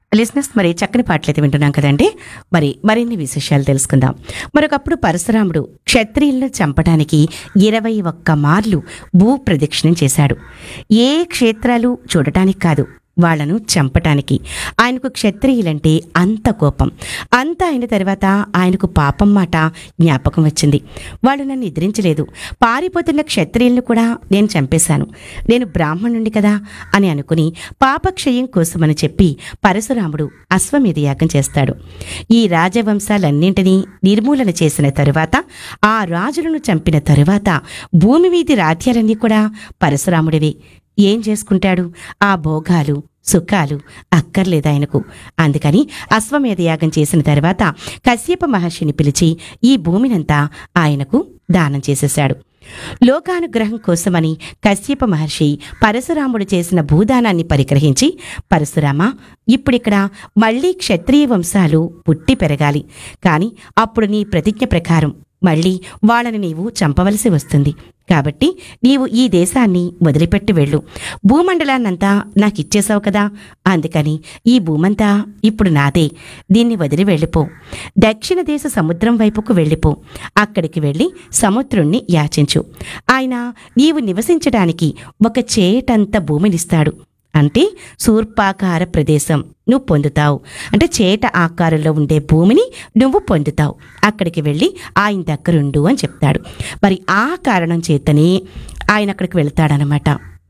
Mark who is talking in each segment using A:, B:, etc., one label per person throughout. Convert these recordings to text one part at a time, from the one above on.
A: లిసినెస్ మరి చక్కని పాటలైతే వింటున్నాం కదండి మరి మరిన్ని విశేషాలు తెలుసుకుందాం మరొకప్పుడు పరశురాముడు క్షత్రియులను చంపడానికి ఇరవై ఒక్క మార్లు భూ ప్రదక్షిణం చేశాడు ఏ క్షేత్రాలు చూడటానికి కాదు వాళ్లను చంపటానికి ఆయనకు క్షత్రియులంటే అంత కోపం అంత అయిన తర్వాత ఆయనకు పాపం మాట జ్ఞాపకం వచ్చింది వాళ్ళు నన్ను ఎదిరించలేదు పారిపోతున్న క్షత్రియులను కూడా నేను చంపేశాను నేను బ్రాహ్మణుండి కదా అని అనుకుని పాపక్షయం కోసమని చెప్పి పరశురాముడు అశ్వమేధ యాగం చేస్తాడు ఈ రాజవంశాలన్నింటినీ నిర్మూలన చేసిన తరువాత ఆ రాజులను చంపిన తరువాత భూమి మీది రాజ్యాలన్నీ కూడా పరశురాముడివే ఏం చేసుకుంటాడు ఆ భోగాలు సుఖాలు అక్కర్లేదు ఆయనకు అందుకని అశ్వమేధ యాగం చేసిన తర్వాత కశ్యప మహర్షిని పిలిచి ఈ భూమినంతా ఆయనకు దానం చేసేశాడు లోకానుగ్రహం కోసమని కశ్యప మహర్షి పరశురాముడు చేసిన భూదానాన్ని పరిగ్రహించి పరశురామ ఇప్పుడిక్కడ మళ్ళీ క్షత్రియ వంశాలు పుట్టి పెరగాలి కాని అప్పుడు నీ ప్రతిజ్ఞ ప్రకారం మళ్ళీ వాళ్ళని నీవు చంపవలసి వస్తుంది కాబట్టి నీవు ఈ దేశాన్ని వదిలిపెట్టి వెళ్ళు భూమండలాన్నంతా నాకిచ్చేశావు కదా అందుకని ఈ భూమంతా ఇప్పుడు నాదే దీన్ని వదిలి వెళ్ళిపో దక్షిణ దేశ సముద్రం వైపుకు వెళ్ళిపో అక్కడికి వెళ్ళి సముద్రుణ్ణి యాచించు ఆయన నీవు నివసించడానికి ఒక చేటంత భూమినిస్తాడు అంటే శూర్పాకార ప్రదేశం నువ్వు పొందుతావు అంటే చేట ఆకారంలో ఉండే భూమిని నువ్వు పొందుతావు అక్కడికి వెళ్ళి ఆయన దగ్గరుండు అని చెప్తాడు మరి ఆ కారణం చేతనే ఆయన అక్కడికి వెళ్తాడనమాట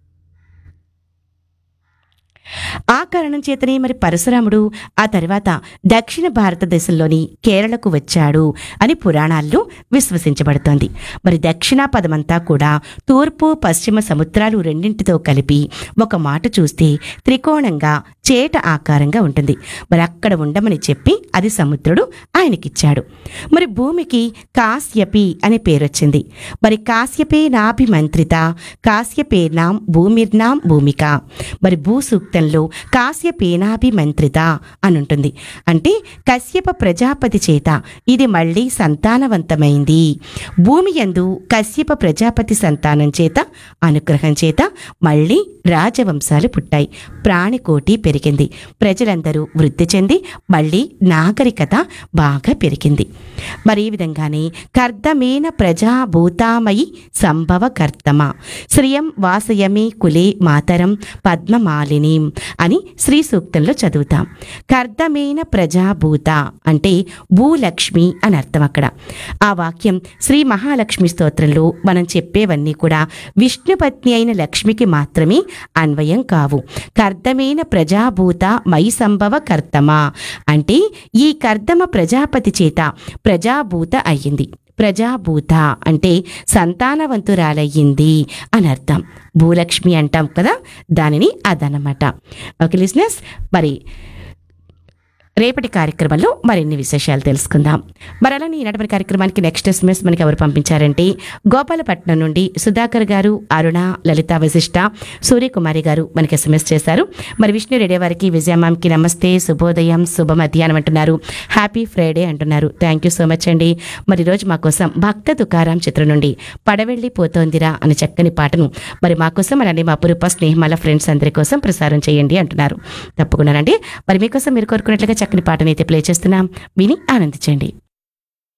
A: ఆ కారణం చేతనే మరి పరశురాముడు ఆ తర్వాత దక్షిణ భారతదేశంలోని కేరళకు వచ్చాడు అని పురాణాల్లో విశ్వసించబడుతోంది మరి దక్షిణ పదమంతా కూడా తూర్పు పశ్చిమ సముద్రాలు రెండింటితో కలిపి ఒక మాట చూస్తే త్రికోణంగా చేట ఆకారంగా ఉంటుంది మరి అక్కడ ఉండమని చెప్పి అది సముద్రుడు ఆయనకిచ్చాడు మరి భూమికి కాశ్యపి అనే పేరు వచ్చింది మరి కాశ్యపే నాభిమంత్రిత కాశ్యపేనాం భూమిర్నాం భూమిక మరి భూ సూక్తంలో కాశ్యపేనాభిమంత్రిత అని ఉంటుంది అంటే కశ్యప ప్రజాపతి చేత ఇది మళ్ళీ సంతానవంతమైంది భూమి యందు కశ్యప ప్రజాపతి సంతానం చేత అనుగ్రహం చేత మళ్ళీ రాజవంశాలు పుట్టాయి ప్రాణికోటి పెరిగింది ప్రజలందరూ వృద్ధి చెంది మళ్ళీ నాగరికత బాగా పెరిగింది మరి ఈ విధంగానే కర్దమేన ప్రజాభూతామయి సంభవ కర్తమ శ్రియం వాసయమే కులే మాతరం పద్మమాలినీం అని శ్రీ సూక్తంలో చదువుతాం కర్దమేన ప్రజాభూత అంటే భూలక్ష్మి అని అర్థం అక్కడ ఆ వాక్యం శ్రీ మహాలక్ష్మి స్తోత్రంలో మనం చెప్పేవన్నీ కూడా విష్ణుపత్ని అయిన లక్ష్మికి మాత్రమే అన్వయం కావు కర్దమైన ప్రజాభూత మై సంభవ కర్తమా అంటే ఈ కర్దమ ప్రజాపతి చేత ప్రజాభూత అయ్యింది ప్రజాభూత అంటే సంతానవంతురాలయ్యింది అని అర్థం భూలక్ష్మి అంటాం కదా దానిని అదనమాట ఓకే లిజినెస్ మరి రేపటి కార్యక్రమంలో మరిన్ని విశేషాలు తెలుసుకుందాం మరి అలానే ఈనాటి కార్యక్రమానికి నెక్స్ట్ ఎస్ఎంఎస్ మనకి ఎవరు పంపించారంటే గోపాలపట్నం నుండి సుధాకర్ గారు అరుణ లలిత వశిష్ట సూర్యకుమారి గారు మనకి ఎస్ఎంఎస్ చేశారు మరి విష్ణు రెడ్డి వారికి విజయమాంకి నమస్తే శుభోదయం శుభ మధ్యాహ్నం అంటున్నారు హ్యాపీ ఫ్రైడే అంటున్నారు థ్యాంక్ యూ సో మచ్ అండి మరి రోజు మా కోసం భక్త తుకారాం చిత్రం నుండి పడవెళ్ళి పోతోందిరా అనే చక్కని పాటను మరి మా కోసం అలానే మా పురుప స్నేహమాల ఫ్రెండ్స్ అందరి కోసం ప్రసారం చేయండి అంటున్నారు తప్పకుండానండి మరి మీకోసం మీరు కోరుకున్నట్లుగా చక్కని పాటనైతే ప్లే చేస్తున్నాం విని ఆనందించండి